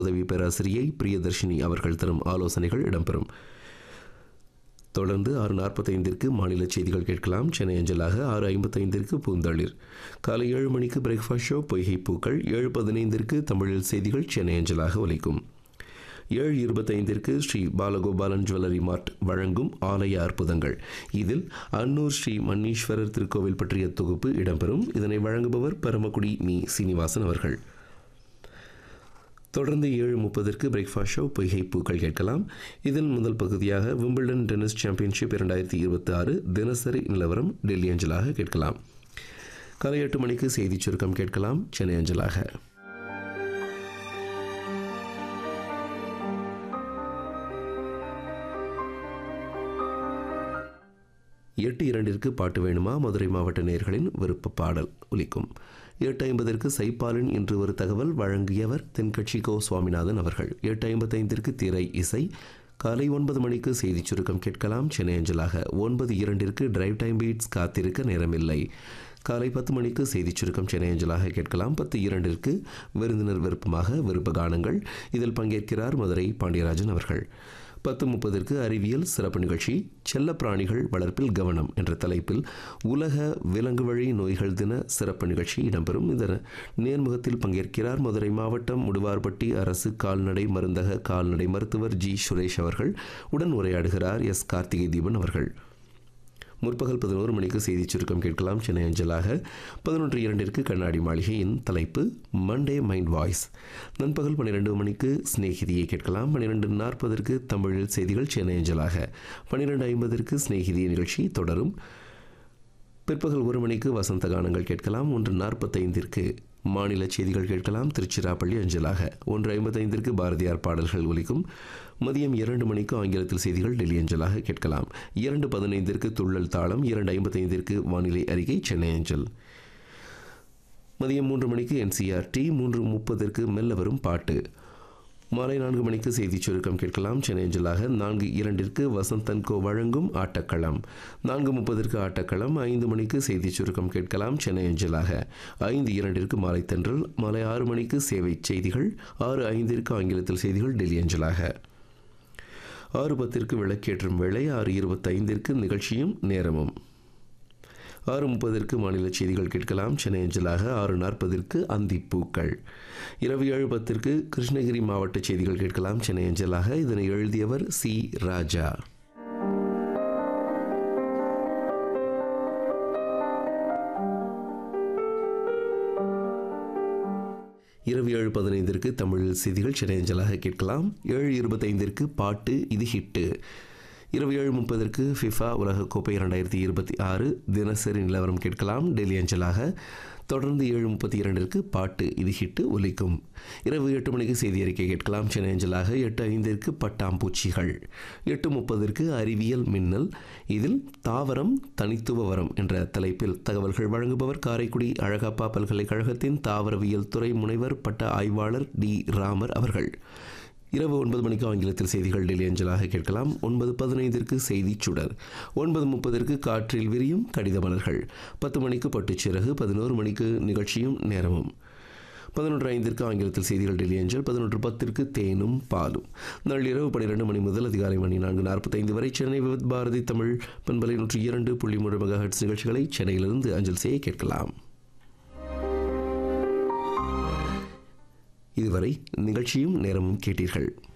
உதவி பேராசிரியை பிரியதர்ஷினி அவர்கள் தரும் ஆலோசனைகள் இடம்பெறும் தொடர்ந்து ஆறு நாற்பத்தைந்திற்கு மாநில செய்திகள் கேட்கலாம் சென்னை அஞ்சலாக ஆறு ஐம்பத்தைந்திற்கு பூந்தளிர் காலை ஏழு மணிக்கு பிரேக்ஃபாஸ்ட் ஷோ பொய்கை பூக்கள் ஏழு பதினைந்திற்கு தமிழில் செய்திகள் சென்னை அஞ்சலாக ஒலிக்கும் ஏழு இருபத்தைந்திற்கு ஸ்ரீ பாலகோபாலன் ஜுவல்லரி மார்ட் வழங்கும் ஆலய அற்புதங்கள் இதில் அன்னூர் ஸ்ரீ மன்னீஸ்வரர் திருக்கோவில் பற்றிய தொகுப்பு இடம்பெறும் இதனை வழங்குபவர் பரமக்குடி மீ சீனிவாசன் அவர்கள் தொடர்ந்து ஏழு முப்பதற்கு பிரேக்ஃபாஸ்ட் ஷோ பொய்கை பூக்கள் கேட்கலாம் இதில் முதல் பகுதியாக விம்பிள்டன் டென்னிஸ் சாம்பியன்ஷிப் இரண்டாயிரத்தி இருபத்தி ஆறு தினசரி நிலவரம் டெல்லி அஞ்சலாக கேட்கலாம் காலை எட்டு மணிக்கு செய்திச் சுருக்கம் கேட்கலாம் சென்னை அஞ்சலாக எட்டு இரண்டிற்கு பாட்டு வேணுமா மதுரை மாவட்ட நேர்களின் விருப்ப பாடல் ஒலிக்கும் எட்டு ஐம்பதற்கு சைப்பாலின் இன்று ஒரு தகவல் வழங்கியவர் தென்கட்சி கோ சுவாமிநாதன் அவர்கள் எட்டு ஐம்பத்தைந்திற்கு திரை இசை காலை ஒன்பது மணிக்கு செய்திச் சுருக்கம் கேட்கலாம் சென்னை அஞ்சலாக ஒன்பது இரண்டிற்கு டிரைவ் டைம் பீட்ஸ் காத்திருக்க நேரமில்லை காலை பத்து மணிக்கு செய்திச் சுருக்கம் சென்னை அஞ்சலாக கேட்கலாம் பத்து இரண்டிற்கு விருந்தினர் விருப்பமாக விருப்ப கானங்கள் இதில் பங்கேற்கிறார் மதுரை பாண்டியராஜன் அவர்கள் பத்து முப்பதற்கு அறிவியல் சிறப்பு நிகழ்ச்சி செல்ல பிராணிகள் வளர்ப்பில் கவனம் என்ற தலைப்பில் உலக விலங்கு வழி நோய்கள் தின சிறப்பு நிகழ்ச்சி இடம்பெறும் இந்த நேர்முகத்தில் பங்கேற்கிறார் மதுரை மாவட்டம் முடுவார்பட்டி அரசு கால்நடை மருந்தக கால்நடை மருத்துவர் ஜி சுரேஷ் அவர்கள் உடன் உரையாடுகிறார் எஸ் கார்த்திகை தீபன் அவர்கள் முற்பகல் பதினோரு மணிக்கு செய்திச் சுருக்கம் கேட்கலாம் சென்னை அஞ்சலாக பதினொன்று இரண்டிற்கு கண்ணாடி மாளிகையின் தலைப்பு மண்டே மைண்ட் வாய்ஸ் நண்பகல் பன்னிரெண்டு மணிக்கு சிநேகிதியை கேட்கலாம் பன்னிரெண்டு நாற்பதற்கு தமிழில் செய்திகள் சென்னை அஞ்சலாக பன்னிரெண்டு ஐம்பதற்கு சிநேகிதி நிகழ்ச்சி தொடரும் பிற்பகல் ஒரு மணிக்கு வசந்த கானங்கள் கேட்கலாம் ஒன்று நாற்பத்தைந்திற்கு மாநில செய்திகள் கேட்கலாம் திருச்சிராப்பள்ளி அஞ்சலாக ஒன்று ஐம்பத்தைந்திற்கு பாரதியார் பாடல்கள் ஒலிக்கும் மதியம் இரண்டு மணிக்கு ஆங்கிலத்தில் செய்திகள் டெல்லி அஞ்சலாக கேட்கலாம் இரண்டு பதினைந்திற்கு துள்ளல் தாளம் இரண்டு ஐம்பத்தைந்திற்கு வானிலை அறிக்கை சென்னை அஞ்சல் மதியம் மூன்று மணிக்கு என்சிஆர்டி மூன்று முப்பதற்கு மெல்ல வரும் பாட்டு மாலை நான்கு மணிக்கு செய்திச் சுருக்கம் கேட்கலாம் சென்னை அஞ்சலாக நான்கு இரண்டிற்கு வசந்தன் கோ வழங்கும் ஆட்டக்களம் நான்கு முப்பதற்கு ஆட்டக்களம் ஐந்து மணிக்கு செய்திச் சுருக்கம் கேட்கலாம் சென்னை அஞ்சலாக ஐந்து இரண்டிற்கு மாலை தென்றல் மாலை ஆறு மணிக்கு சேவை செய்திகள் ஆறு ஐந்திற்கு ஆங்கிலத்தில் செய்திகள் டெல்லி அஞ்சலாக ஆறு பத்திற்கு விளக்கேற்றும் வேளை ஆறு இருபத்தைந்திற்கு நிகழ்ச்சியும் நேரமும் ஆறு முப்பதற்கு மாநில செய்திகள் கேட்கலாம் சென்னை அஞ்சலாக ஆறு நாற்பதற்கு அந்திப்பூக்கள் இரவு ஏழு பத்திற்கு கிருஷ்ணகிரி மாவட்ட செய்திகள் கேட்கலாம் சென்னை அஞ்சலாக இதனை எழுதியவர் சி ராஜா இரவு ஏழு பதினைந்திற்கு தமிழ் செய்திகள் சென்னை அஞ்சலாக கேட்கலாம் ஏழு இருபத்தைந்திற்கு பாட்டு இது ஹிட்டு இரவு ஏழு முப்பதற்கு ஃபிஃபா உலகக்கோப்பை இரண்டாயிரத்தி இருபத்தி ஆறு தினசரி நிலவரம் கேட்கலாம் டெல்லி அஞ்சலாக தொடர்ந்து ஏழு முப்பத்தி இரண்டிற்கு பாட்டு இது ஹிட்டு ஒலிக்கும் இரவு எட்டு மணிக்கு செய்தி அறிக்கை கேட்கலாம் சென்னை அஞ்சலாக எட்டு ஐந்திற்கு பட்டாம்பூச்சிகள் எட்டு முப்பதற்கு அறிவியல் மின்னல் இதில் தாவரம் தனித்துவ வரம் என்ற தலைப்பில் தகவல்கள் வழங்குபவர் காரைக்குடி அழகப்பா பல்கலைக்கழகத்தின் தாவரவியல் துறை முனைவர் பட்ட ஆய்வாளர் டி ராமர் அவர்கள் இரவு ஒன்பது மணிக்கு ஆங்கிலத்தில் செய்திகள் டெல்லி அஞ்சலாக கேட்கலாம் ஒன்பது பதினைந்திற்கு செய்தி சுடர் ஒன்பது முப்பதற்கு காற்றில் விரியும் கடித மலர்கள் பத்து மணிக்கு பட்டுச்சிறகு பதினோரு மணிக்கு நிகழ்ச்சியும் நேரமும் பதினொன்று ஐந்திற்கு ஆங்கிலத்தில் செய்திகள் டெல்லி அஞ்சல் பதினொன்று பத்திற்கு தேனும் பாலும் நள்ளிரவு பன்னிரெண்டு மணி முதல் அதிகாலை மணி நான்கு நாற்பத்தைந்து வரை சென்னை விவத் பாரதி தமிழ் பண்பலை நூற்றி இரண்டு புள்ளி மூன்று மெகாஹெட்ஸ் நிகழ்ச்சிகளை சென்னையிலிருந்து அஞ்சல் செய்ய கேட்கலாம் இதுவரை நிகழ்ச்சியும் நேரமும் கேட்டீர்கள்